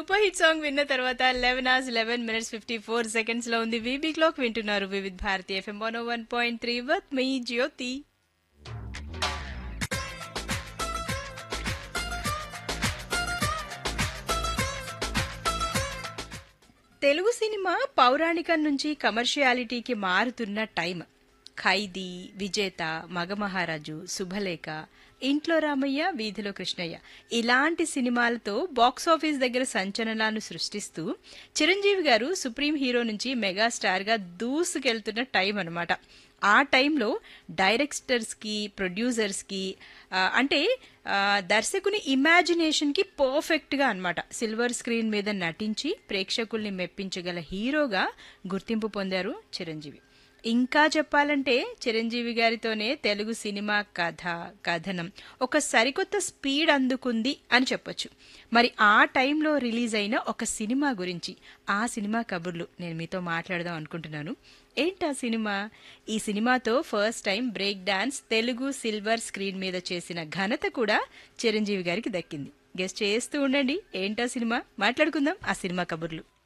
super hit song విన్న తర్వాత eleven hours eleven minutes fifty four seconds లో ఉంది వీబీ క్లాక్ వింటున్నారు Vividh Bharati FM one one point three వత్ మీ జ్యోతి తెలుగు సినిమా పౌరాణికం నుంచి కమర్షియాలిటీకి మారుతున్న టైం ఖైదీ విజేత మగమహారాజు శుభలేఖ ఇంట్లో రామయ్య వీధిలో కృష్ణయ్య ఇలాంటి సినిమాలతో బాక్సాఫీస్ దగ్గర సంచలనాలు సృష్టిస్తూ చిరంజీవి గారు సుప్రీం హీరో నుంచి మెగాస్టార్ గా దూసుకెళ్తున్న టైం అన్నమాట ఆ టైంలో డైరెక్టర్స్కి ప్రొడ్యూసర్స్కి ఆ, అంటే ఆ, దర్శకుని ఇమాజినేషన్కి పర్ఫెక్ట్గా అన్నమాట సిల్వర్ స్క్రీన్ మీద నటించి ప్రేక్షకుల్ని మెప్పించగల హీరోగా గుర్తింపు పొందారు చిరంజీవి ఇంకా చెప్పాలంటే చిరంజీవి గారితోనే తెలుగు సినిమా కథ కథనం ఒక సరికొత్త స్పీడ్ అందుకుంది అని చెప్పొచ్చు మరి ఆ టైంలో రిలీజ్ అయిన ఒక సినిమా గురించి ఆ సినిమా కబుర్లు నేను మీతో మాట్లాడదాం అనుకుంటున్నాను ఏంటి ఆ సినిమా ఈ సినిమాతో first time break dance Telugu silver screen మీద చేసిన ఘనత కూడా చిరంజీవి గారికి దక్కింది గెస్ట్ చేస్తూ ఉండండి ఏంటా సినిమా మాట్లాడుకుందాం ఆ సినిమా కబుర్లు